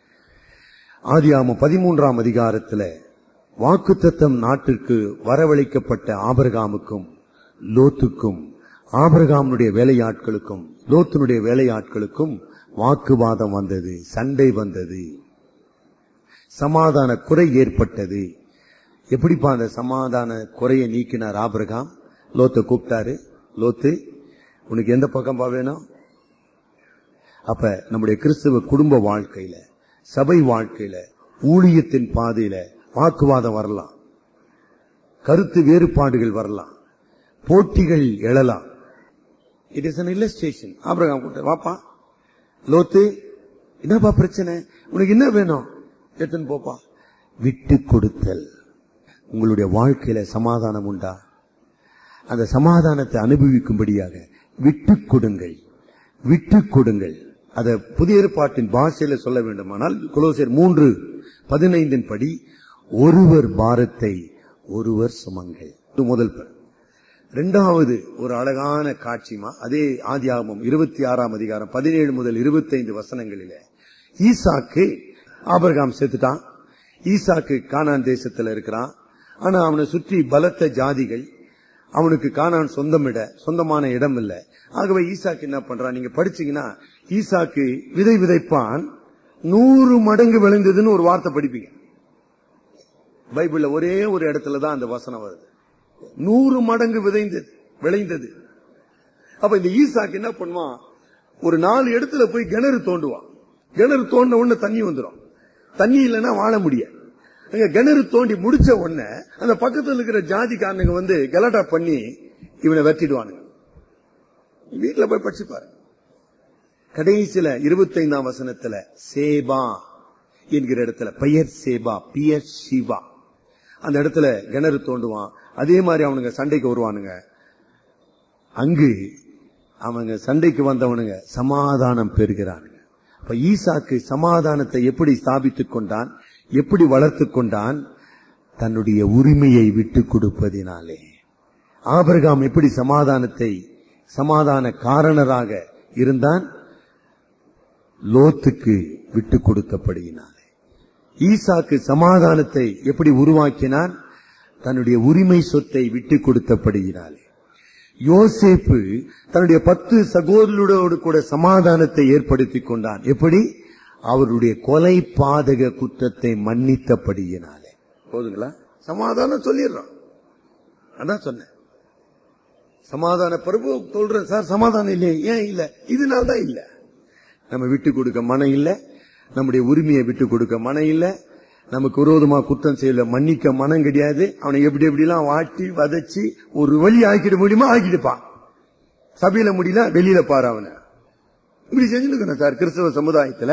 ஆதியாம பதிமூன்றாம் அதிகாரத்துல வாக்குத்தத்தம் நாட்டிற்கு வரவழைக்கப்பட்ட ஆபரகாமுக்கும் லோத்துக்கும் ஆபரகாமுடைய வேலையாட்களுக்கும் லோத்தினுடைய வேலையாட்களுக்கும் வாக்குவாதம் வந்தது சண்டை வந்தது சமாதான குறை ஏற்பட்டது எப்படிப்பா அந்த சமாதான குறையை நீக்கினார் ஆபிரகாம் லோத்தை கூப்பிட்டாரு லோத்து உனக்கு எந்த பக்கம்பா வேணும் அப்ப நம்முடைய கிறிஸ்துவ குடும்ப வாழ்க்கையில சபை வாழ்க்கையில ஊழியத்தின் பாதையில வாக்குவாதம் வரலாம் கருத்து வேறுபாடுகள் வரலாம் போட்டிகள் எழலாம் it is an illustration Abraham கூப்பிட்டார் வாப்பா லோத்து என்னப்பா பிரச்சனை உனக்கு என்ன வேணும் எடுத்துன்னு போப்பா விட்டு கொடுத்தல் உங்களுடைய வாழ்க்கையில சமாதானம் உண்டா அந்த சமாதானத்தை அனுபவிக்கும்படியாக விட்டு கொடுங்கள் விட்டு கொடுங்கள் அத புதிய ஏற்பாட்டின் பாஷையில சொல்ல வேண்டுமானால் குலோசியர் மூன்று பதினைந்தின் படி ஒருவர் பாரத்தை ஒருவர் சுமங்கள் இது முதல் பர் இரண்டாவது ஒரு அழகான காட்சிமா அதே ஆதியாகமம் இருபத்தி ஆறாம் அதிகாரம் பதினேழு முதல் இருபத்தைந்து வசனங்களிலே ஈசாக்கு ஆபரகாம் செத்துட்டான் ஈசாக்கு கானான் தேசத்துல இருக்கிறான் ஆனா அவனை சுற்றி பலத்த ஜாதிகள் அவனுக்கு கானான் சொந்தம் இட சொந்தமான இடம் இல்ல ஆகவே ஈசாக்கு என்ன பண்றான் நீங்க படிச்சீங்கன்னா ஈசாக்கு விதை விதைப்பான் நூறு மடங்கு விளைந்ததுன்னு ஒரு வார்த்தை படிப்பீங்க பைபிள்ல ஒரே ஒரு இடத்துல தான் அந்த வசனம் வருது நூறு மடங்கு விதைந்தது விளைந்தது அப்ப இந்த ஈசாக்கு என்ன பண்ணுவான் ஒரு நாலு இடத்துல போய் கிணறு தோண்டுவான் கிணறு தோண்ட உடனே தண்ணி வந்துடும் தண்ணி இல்லைன்னா வாழ முடியாது அங்க கிணறு தோண்டி முடிச்ச உடனே அந்த பக்கத்துல இருக்கிற ஜாதிக்காரனுங்க வந்து கலாட்டா பண்ணி இவனை வெட்டிடுவானுங்க வீட்டுல போய் படிச்சு பாருங்க கடைசியில இருபத்தைந்தாம் வசனத்துல சேபா என்கிற இடத்துல பெயர் சேபா பியர் சிவா அந்த இடத்துல கிணறு தோண்டுவான் அதே மாதிரி அவனுங்க சண்டைக்கு வருவானுங்க அங்கு அவங்க சண்டைக்கு வந்தவனுங்க சமாதானம் பெறுகிறானுங்க அப்ப ஈசாக்கு சமாதானத்தை எப்படி ஸ்தாபித்துக் கொண்டான் எப்படி வளர்த்து கொண்டான் தன்னுடைய உரிமையை விட்டு கொடுப்பதினாலே ஆபிரகாம் எப்படி சமாதானத்தை சமாதான காரணராக இருந்தான் லோத்துக்கு விட்டு கொடுத்தபடியினாலே ஈசாக்கு சமாதானத்தை எப்படி உருவாக்கினான் தன்னுடைய உரிமை சொத்தை விட்டு கொடுத்தபடியினாலே யோசேப்பு தன்னுடைய பத்து சகோதரர்களோடு கூட சமாதானத்தை ஏற்படுத்தி கொண்டான் எப்படி அவருடைய கொலை பாதக குற்றத்தை மன்னித்தபடியினாலே போதுங்களா சமாதானம் சொல்லிடுறோம் அதான் சொன்னேன் சமாதான பிரபு சொல்றேன் சார் சமாதானம் இல்லையே ஏன் இல்ல இதனால தான் இல்ல நம்ம விட்டு கொடுக்க மனம் இல்ல நம்முடைய உரிமையை விட்டு கொடுக்க மனம் இல்ல நமக்கு விரோதமா குற்றம் செய்யல மன்னிக்க மனம் கிடையாது அவனை எப்படி எப்படிலாம் வாட்டி வதச்சி ஒரு வழி ஆக்கிட முடியுமா ஆக்கிடுப்பான் சபையில முடியல வெளியில பாரு அவனை இப்படி செஞ்சுருக்கிறோம் சார் கிறிஸ்தவ சமுதாயத்துல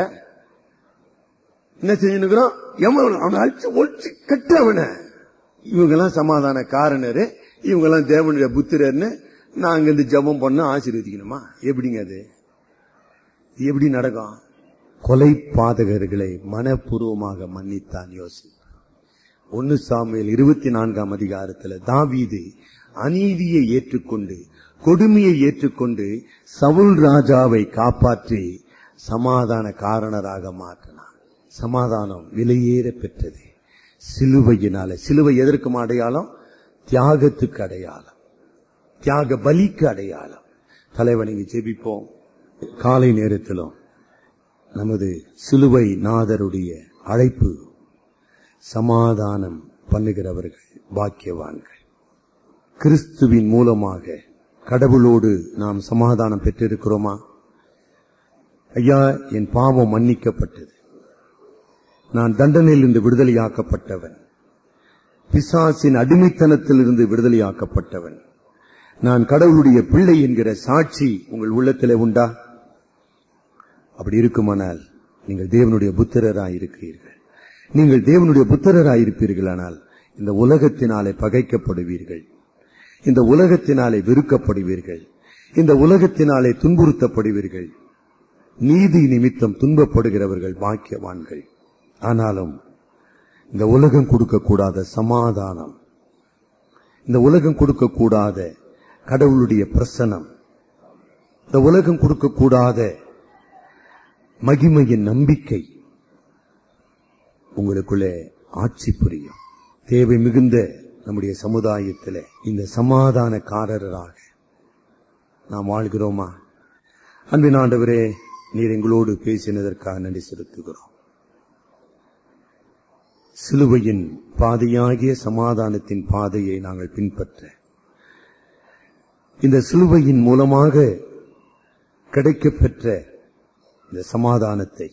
என்ன செஞ்சுருக்கிறோம் எவன் அவனை அழிச்சு ஒழிச்சு கட்டு அவனை இவங்கெல்லாம் சமாதான காரணரு இவங்கெல்லாம் தேவனுடைய புத்திரர்னு நாங்க இந்த ஜெபம் பண்ண ஆசீர்வதிக்கணுமா எப்படிங்க அது இது எப்படி நடக்கும் கொலை பாதகர்களை மனப்பூர்வமாக மன்னித்தான் யோசி ஒன்னு சாமுவேல் இருபத்தி நான்காம் அதிகாரத்துல தாவீது அநீதியை ஏற்றுக்கொண்டு கொடுமையை ஏற்றுக்கொண்டு சவுல் ராஜாவை காப்பாற்றி சமாதான காரணராக மாற்றினான் சமாதானம் விலையேற பெற்றது சிலுவையினால சிலுவை எதற்கும் அடையாளம் தியாகத்துக்கு அடையாளம் தியாக பலிக்கு அடையாளம் தலைவனிங்க ஜெபிப்போம் காலை நேரத்திலும் நமது சிலுவை நாதருடைய அழைப்பு சமாதானம் பண்ணுகிறவர்கள் பாக்கியவான்கள் கிறிஸ்துவின் மூலமாக கடவுளோடு நாம் சமாதானம் பெற்றிருக்கிறோமா ஐயா என் பாவம் மன்னிக்கப்பட்டது நான் தண்டனையிலிருந்து விடுதலையாக்கப்பட்டவன் பிசாசின் அடிமைத்தனத்திலிருந்து விடுதலையாக்கப்பட்டவன் நான் கடவுளுடைய பிள்ளை என்கிற சாட்சி உங்கள் உள்ளத்திலே உண்டா அப்படி இருக்குமானால் நீங்கள் தேவனுடைய புத்திரராய் இருக்கிறீர்கள் நீங்கள் தேவனுடைய புத்திரராய் இருப்பீர்களானால் இந்த உலகத்தினாலே பகைக்கப்படுவீர்கள் இந்த உலகத்தினாலே வெறுக்கப்படுவீர்கள் இந்த உலகத்தினாலே துன்புறுத்தப்படுவீர்கள் நீதி நிமித்தம் துன்பப்படுகிறவர்கள் பாக்கியவான்கள் ஆனாலும் இந்த உலகம் கொடுக்கக்கூடாத சமாதானம் இந்த உலகம் கொடுக்கக்கூடாத கடவுளுடைய பிரசனம் இந்த உலகம் கொடுக்கக்கூடாத மகிமையின் நம்பிக்கை உங்களுக்குள்ளே ஆட்சி புரியும் தேவை மிகுந்த நம்முடைய சமுதாயத்தில் இந்த சமாதானக்காரராக நாம் வாழ்கிறோமா அன்பின் ஆண்டவரே நீர் எங்களோடு பேசினதற்காக நன்றி செலுத்துகிறோம் சிலுவையின் பாதையாகிய சமாதானத்தின் பாதையை நாங்கள் பின்பற்ற இந்த சிலுவையின் மூலமாக கிடைக்கப்பெற்ற இந்த சமாதானத்தை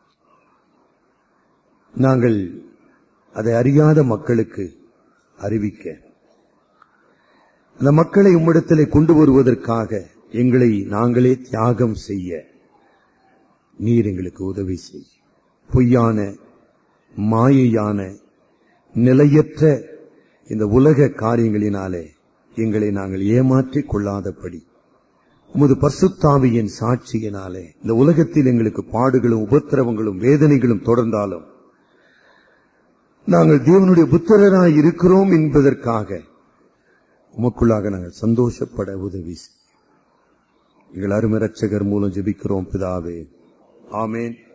நாங்கள் அதை அறியாத மக்களுக்கு அறிவிக்க அந்த மக்களை உம்மிடத்திலே கொண்டு வருவதற்காக எங்களை நாங்களே தியாகம் செய்ய நீர் எங்களுக்கு உதவி செய் பொய்யான மாயையான நிலையற்ற இந்த உலக காரியங்களினாலே எங்களை நாங்கள் ஏமாற்றிக் கொள்ளாதபடி உமது பர்சுத்தாவியின் சாட்சியினாலே இந்த உலகத்தில் எங்களுக்கு பாடுகளும் உபத்திரவங்களும் வேதனைகளும் தொடர்ந்தாலும் நாங்கள் தேவனுடைய புத்திரராய் இருக்கிறோம் என்பதற்காக உமக்குள்ளாக நாங்கள் சந்தோஷப்பட உதவி செய்யும் எங்கள் அருமை ரட்சகர் மூலம் ஜெபிக்கிறோம் பிதாவே ஆமேன்